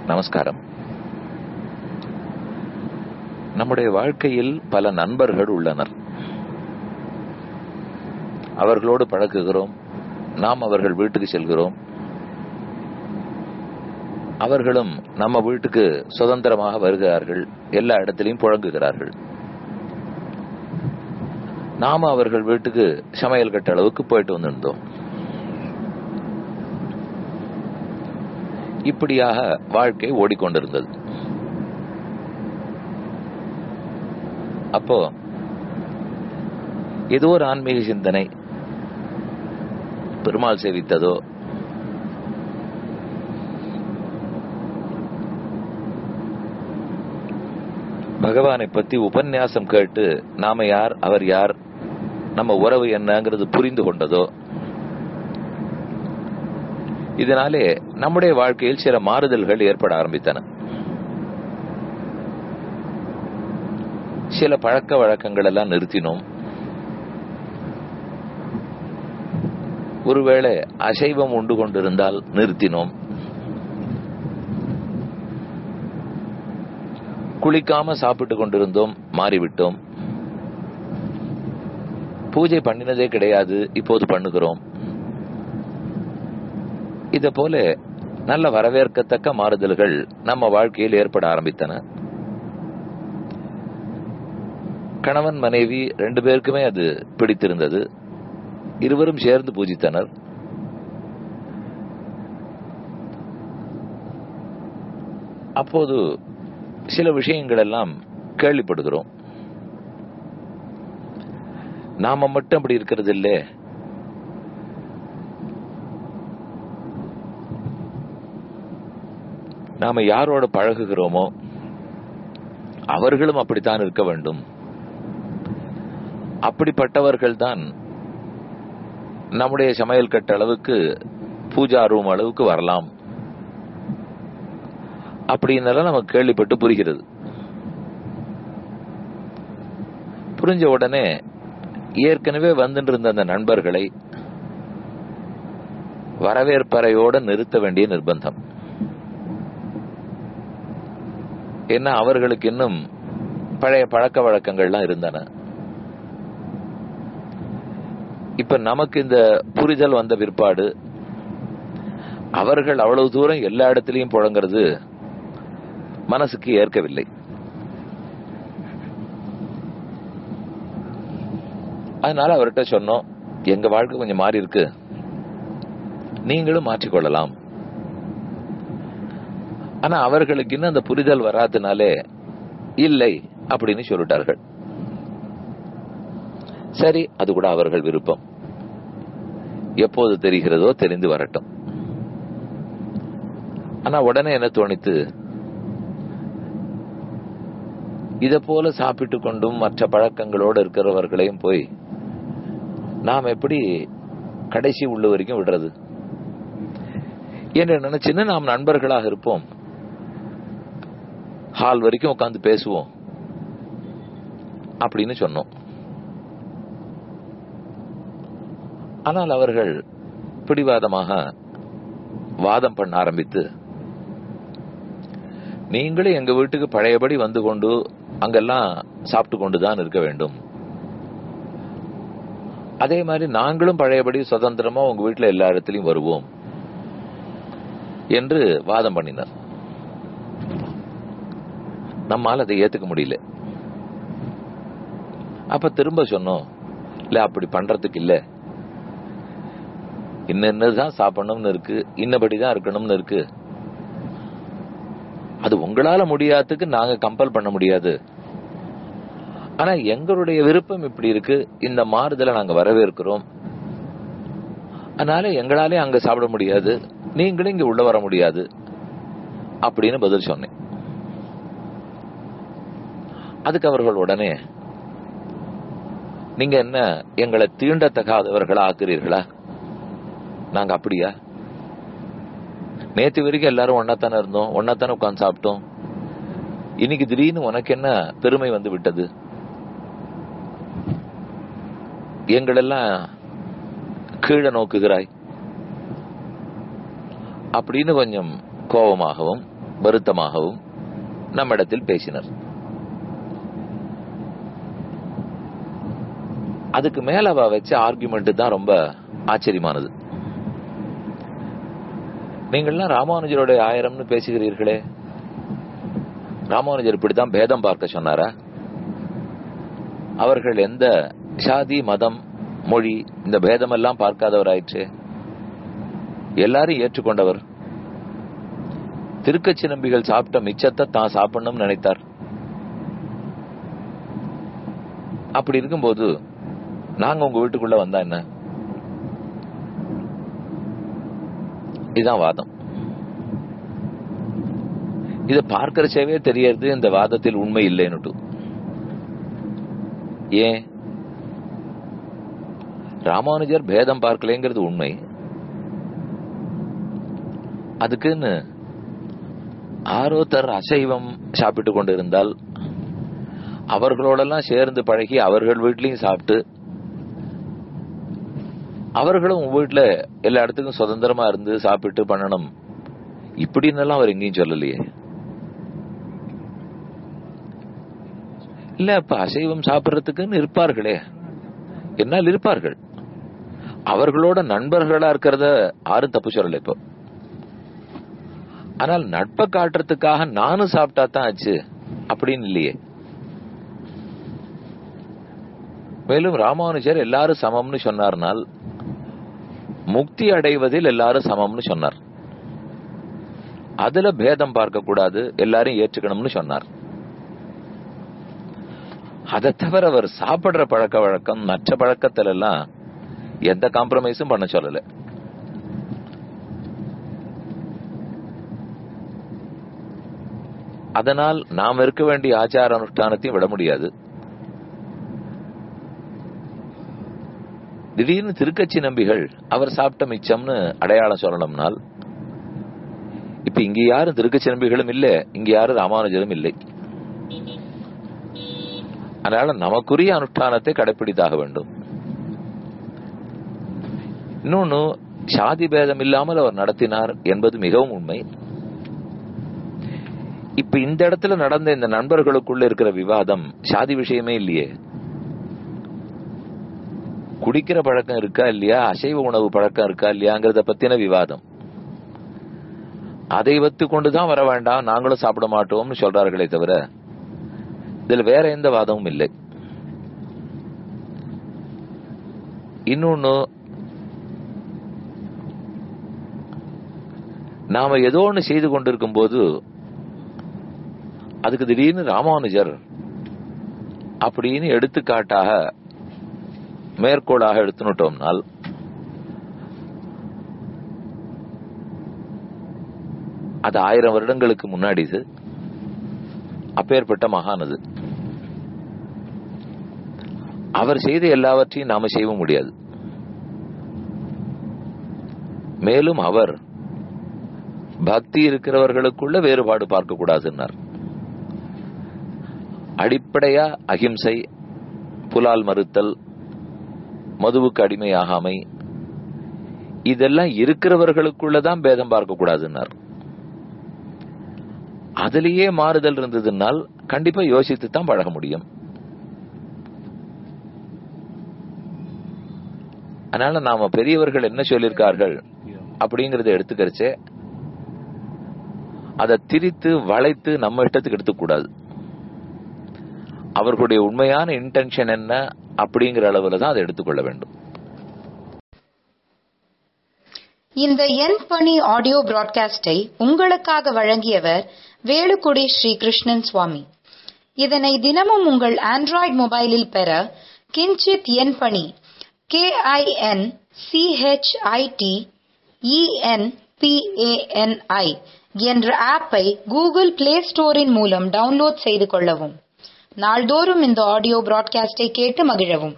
நமஸ்காரம் நம்முடைய வாழ்க்கையில் பல நண்பர்கள் உள்ளனர் அவர்களோடு பழக்குகிறோம் நாம் அவர்கள் வீட்டுக்கு செல்கிறோம் அவர்களும் நம்ம வீட்டுக்கு சுதந்திரமாக வருகிறார்கள் எல்லா இடத்திலையும் புழங்குகிறார்கள் நாம அவர்கள் வீட்டுக்கு சமையல் கட்ட அளவுக்கு போயிட்டு வந்திருந்தோம் இப்படியாக வாழ்க்கை ஓடிக்கொண்டிருந்தது அப்போ ஏதோ ஒரு ஆன்மீக சிந்தனை பெருமாள் சேவித்ததோ பகவானை பத்தி உபன்யாசம் கேட்டு நாம யார் அவர் யார் நம்ம உறவு என்னங்கிறது புரிந்து கொண்டதோ இதனாலே நம்முடைய வாழ்க்கையில் சில மாறுதல்கள் ஏற்பட ஆரம்பித்தன சில பழக்க வழக்கங்கள் எல்லாம் நிறுத்தினோம் ஒருவேளை அசைவம் உண்டு கொண்டிருந்தால் நிறுத்தினோம் குளிக்காம சாப்பிட்டு கொண்டிருந்தோம் மாறிவிட்டோம் பூஜை பண்ணினதே கிடையாது இப்போது பண்ணுகிறோம் இத போல நல்ல வரவேற்கத்தக்க மாறுதல்கள் நம்ம வாழ்க்கையில் ஏற்பட ஆரம்பித்தன கணவன் மனைவி ரெண்டு பேருக்குமே அது பிடித்திருந்தது இருவரும் சேர்ந்து பூஜித்தனர் அப்போது சில விஷயங்கள் எல்லாம் கேள்விப்படுகிறோம் நாம மட்டும் அப்படி இருக்கிறது இல்லை நாம யாரோட பழகுகிறோமோ அவர்களும் அப்படித்தான் இருக்க வேண்டும் அப்படிப்பட்டவர்கள் தான் நம்முடைய சமையல் கட்ட அளவுக்கு பூஜா ரூம் அளவுக்கு வரலாம் அப்படின்னு நமக்கு கேள்விப்பட்டு புரிகிறது புரிஞ்ச உடனே ஏற்கனவே வந்துட்டு இருந்த அந்த நண்பர்களை வரவேற்பறையோட நிறுத்த வேண்டிய நிர்பந்தம் ஏன்னா அவர்களுக்கு இன்னும் பழைய பழக்க வழக்கங்கள்லாம் இருந்தன இப்ப நமக்கு இந்த புரிதல் வந்த பிற்பாடு அவர்கள் அவ்வளவு தூரம் எல்லா இடத்திலையும் புழங்கிறது மனசுக்கு ஏற்கவில்லை அதனால அவர்கிட்ட சொன்னோம் எங்க வாழ்க்கை கொஞ்சம் மாறி இருக்கு நீங்களும் மாற்றிக்கொள்ளலாம் ஆனா அவர்களுக்கு இன்னும் அந்த புரிதல் வராதனாலே இல்லை அப்படின்னு சொல்லிட்டார்கள் சரி அது கூட அவர்கள் விருப்பம் எப்போது தெரிகிறதோ தெரிந்து வரட்டும் ஆனா உடனே என்ன தோணித்து இத போல சாப்பிட்டு கொண்டும் மற்ற பழக்கங்களோடு இருக்கிறவர்களையும் போய் நாம் எப்படி கடைசி உள்ள வரைக்கும் விடுறது என்று நினைச்சுன்னு நாம் நண்பர்களாக இருப்போம் ஹால் வரைக்கும் உட்காந்து பேசுவோம் அப்படின்னு சொன்னோம் ஆனால் அவர்கள் பிடிவாதமாக வாதம் பண்ண ஆரம்பித்து நீங்களும் எங்க வீட்டுக்கு பழையபடி வந்து கொண்டு அங்கெல்லாம் சாப்பிட்டு கொண்டுதான் இருக்க வேண்டும் அதே மாதிரி நாங்களும் பழையபடி சுதந்திரமா உங்க வீட்டுல எல்லா இடத்துலயும் வருவோம் என்று வாதம் பண்ணினர் நம்மால் அதை ஏத்துக்க முடியல அப்ப திரும்ப சொன்னோம் இல்ல அப்படி பண்றதுக்கு இல்ல இன்னதான் சாப்பிடணும்னு இருக்கு இன்னபடிதான் இருக்கணும்னு இருக்கு அது உங்களால முடியாததுக்கு நாங்க கம்பல் பண்ண முடியாது ஆனா எங்களுடைய விருப்பம் இப்படி இருக்கு இந்த மாறுதலை நாங்க வரவேற்கிறோம் அதனால எங்களாலே அங்க சாப்பிட முடியாது நீங்களும் இங்க உள்ள வர முடியாது அப்படின்னு பதில் சொன்னேன் அதுக்கு அவர்கள் உடனே நீங்க என்ன எங்களை தீண்டத்தகாதவர்களா ஆக்குறீர்களா நாங்க அப்படியா நேத்து வரைக்கும் எல்லாரும் ஒன்னாத்தானே இருந்தோம் ஒன்னாத்தானே உட்காந்து சாப்பிட்டோம் இன்னைக்கு திடீர்னு உனக்கு என்ன பெருமை வந்து விட்டது எங்களெல்லாம் கீழே நோக்குகிறாய் அப்படின்னு கொஞ்சம் கோபமாகவும் வருத்தமாகவும் நம்மிடத்தில் பேசினர் அதுக்கு மேல அவ வச்ச ஆர்குமெண்ட் தான் ரொம்ப ஆச்சரியமானது நீங்கள்லாம் ராமானுஜருடைய ஆயிரம்னு பேசுகிறீர்களே ராமானுஜர் இப்படித்தான் பேதம் பார்க்க சொன்னாரா அவர்கள் எந்த சாதி மதம் மொழி இந்த பேதம் எல்லாம் பார்க்காதவராயிற்று எல்லாரும் ஏற்றுக்கொண்டவர் திருக்கச்சி நம்பிகள் சாப்பிட்ட மிச்சத்தை தான் சாப்பிடணும்னு நினைத்தார் அப்படி இருக்கும்போது நாங்க உங்க வீட்டுக்குள்ள வந்தா என்ன இதுதான் வாதம் இத பார்க்கறச்சவே தெரியறது இந்த வாதத்தில் உண்மை இல்லைன்னுட்டு ஏன் ராமானுஜர் பேதம் பார்க்கலைங்கிறது உண்மை அதுக்குன்னு ஆரோத்தர் அசைவம் சாப்பிட்டு கொண்டிருந்தால் அவர்களோடெல்லாம் சேர்ந்து பழகி அவர்கள் வீட்லயும் சாப்பிட்டு அவர்களும் உங்க வீட்டுல எல்லா இடத்துக்கும் சுதந்திரமா இருந்து சாப்பிட்டு பண்ணணும் இப்படின்னு அவர் எங்கேயும் சொல்லலையே இல்ல இப்ப அசைவம் சாப்பிடுறதுக்குன்னு இருப்பார்களே என்னால் இருப்பார்கள் அவர்களோட நண்பர்களா இருக்கிறத யாரும் தப்பு சொல்லல இப்போ ஆனால் நட்பை காட்டுறதுக்காக நானும் சாப்பிட்டா தான் ஆச்சு அப்படின்னு இல்லையே மேலும் ராமானுஜர் எல்லாரும் சமம்னு சொன்னார்னால் முக்தி அடைவதில் எல்லாரும் சமம்னு சொன்னார் அதுல பேதம் பார்க்க கூடாது எல்லாரும் ஏற்றுக்கணும்னு சொன்னார் அதை தவிர அவர் சாப்பிடுற பழக்க வழக்கம் மற்ற பழக்கத்துல எல்லாம் எந்த காம்ப்ரமைஸும் பண்ண சொல்லல அதனால் நாம் இருக்க வேண்டிய ஆச்சார அனுஷ்டானத்தையும் விட முடியாது திடீர்னு திருக்கட்சி நம்பிகள் அவர் சாப்பிட்ட மிச்சம்னு அடையாளம் சொல்லணும்னால் இப்ப இங்க யாரும் திருக்கட்சி நம்பிகளும் இல்ல இங்க யாரும் ராமானுஜரும் இல்லை அதனால நமக்குரிய அனுஷ்டானத்தை கடைபிடித்தாக வேண்டும் இன்னொன்னு சாதி பேதம் இல்லாமல் அவர் நடத்தினார் என்பது மிகவும் உண்மை இப்ப இந்த இடத்துல நடந்த இந்த நண்பர்களுக்குள்ள இருக்கிற விவாதம் சாதி விஷயமே இல்லையே குடிக்கிற பழக்கம் இருக்கா இல்லையா அசைவ உணவு பழக்கம் இருக்கா இல்லையாங்கிறத பத்தின விவாதம் அதை வைத்து கொண்டுதான் வர வேண்டாம் நாங்களும் சாப்பிட மாட்டோம்னு சொல்றார்களே தவிர இதுல வேற எந்த வாதமும் இல்லை இன்னொன்னு நாம ஏதோ ஒண்ணு செய்து கொண்டிருக்கும் போது அதுக்கு திடீர்னு ராமானுஜர் அப்படின்னு எடுத்துக்காட்டாக மேற்கோளாக எடுத்துனுட்டோம்னால் அது ஆயிரம் வருடங்களுக்கு முன்னாடி இது அப்பேற்பட்ட மகானது அவர் செய்த எல்லாவற்றையும் நாம செய்ய முடியாது மேலும் அவர் பக்தி இருக்கிறவர்களுக்குள்ள வேறுபாடு பார்க்க கூடாதுன்னார் அடிப்படையா அகிம்சை புலால் மறுத்தல் மதுவுக்கு அடிமையாகாமை இதெல்லாம் இருக்கிறவர்களுக்குள்ளதான் பேதம் பார்க்க கூடாதுன்னார் அதுலயே மாறுதல் இருந்ததுனால் கண்டிப்பா யோசித்து தான் பழக முடியும் அதனால நாம பெரியவர்கள் என்ன சொல்லியிருக்கார்கள் அப்படிங்கறத எடுத்துக்கிறச்சே அதை திரித்து வளைத்து நம்ம இஷ்டத்துக்கு எடுத்துக்கூடாது அவர்களுடைய உண்மையான இன்டென்ஷன் என்ன அப்படிங்கிற அளவுல தான் அதை எடுத்துக்கொள்ள வேண்டும் இந்த என் பணி ஆடியோ பிராட்காஸ்டை உங்களுக்காக வழங்கியவர் வேலுக்குடி ஸ்ரீ கிருஷ்ணன் சுவாமி இதனை தினமும் உங்கள் ஆண்ட்ராய்டு மொபைலில் பெற கிஞ்சித் என் பணி கே ஐ என் சிஹெச்ஐடி இஎன்பிஏஎன்ஐ என்ற ஆப்பை கூகுள் பிளே ஸ்டோரின் மூலம் டவுன்லோட் செய்து கொள்ளவும் நாள்தோறும் இந்த ஆடியோ பிராட்காஸ்டை கேட்டு மகிழவும்